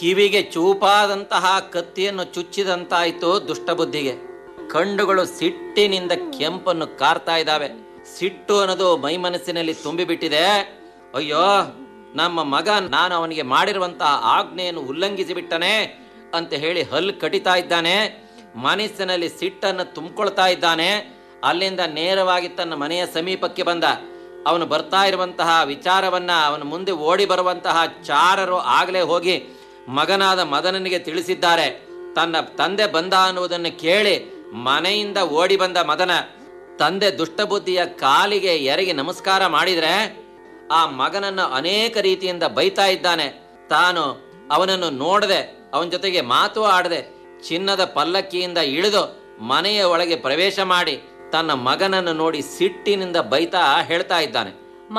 ಕಿವಿಗೆ ಚೂಪಾದಂತಹ ಕತ್ತಿಯನ್ನು ಚುಚ್ಚಿದಂತಾಯ್ತು ದುಷ್ಟಬುದ್ಧಿಗೆ ಕಣ್ಣುಗಳು ಸಿಟ್ಟಿನಿಂದ ಕೆಂಪನ್ನು ಕಾರ್ತಾ ಇದ್ದಾವೆ ಸಿಟ್ಟು ಅನ್ನೋದು ಮೈ ಮನಸ್ಸಿನಲ್ಲಿ ತುಂಬಿಬಿಟ್ಟಿದೆ ಅಯ್ಯೋ ನಮ್ಮ ಮಗ ನಾನು ಅವನಿಗೆ ಮಾಡಿರುವಂತಹ ಆಜ್ಞೆಯನ್ನು ಉಲ್ಲಂಘಿಸಿ ಬಿಟ್ಟನೆ ಅಂತ ಹೇಳಿ ಹಲ್ಲು ಕಡಿತಾ ಇದ್ದಾನೆ ಮನಸ್ಸಿನಲ್ಲಿ ಸಿಟ್ಟನ್ನು ತುಂಬಿಕೊಳ್ತಾ ಇದ್ದಾನೆ ಅಲ್ಲಿಂದ ನೇರವಾಗಿ ತನ್ನ ಮನೆಯ ಸಮೀಪಕ್ಕೆ ಬಂದ ಅವನು ಬರ್ತಾ ಇರುವಂತಹ ವಿಚಾರವನ್ನ ಅವನ ಮುಂದೆ ಓಡಿ ಬರುವಂತಹ ಚಾರರು ಆಗಲೇ ಹೋಗಿ ಮಗನಾದ ಮದನನಿಗೆ ತಿಳಿಸಿದ್ದಾರೆ ತನ್ನ ತಂದೆ ಬಂದ ಅನ್ನುವುದನ್ನು ಕೇಳಿ ಮನೆಯಿಂದ ಓಡಿ ಬಂದ ಮದನ ತಂದೆ ದುಷ್ಟಬುದ್ಧಿಯ ಕಾಲಿಗೆ ಎರಗಿ ನಮಸ್ಕಾರ ಮಾಡಿದ್ರೆ ಆ ಮಗನನ್ನು ಅನೇಕ ರೀತಿಯಿಂದ ಬೈತಾ ಇದ್ದಾನೆ ತಾನು ಅವನನ್ನು ನೋಡದೆ ಅವನ ಜೊತೆಗೆ ಮಾತು ಆಡದೆ ಚಿನ್ನದ ಪಲ್ಲಕ್ಕಿಯಿಂದ ಇಳಿದು ಮನೆಯ ಒಳಗೆ ಪ್ರವೇಶ ಮಾಡಿ ತನ್ನ ಮಗನನ್ನು ನೋಡಿ ಸಿಟ್ಟಿನಿಂದ ಬೈತಾ ಹೇಳ್ತಾ ಇದ್ದಾನೆ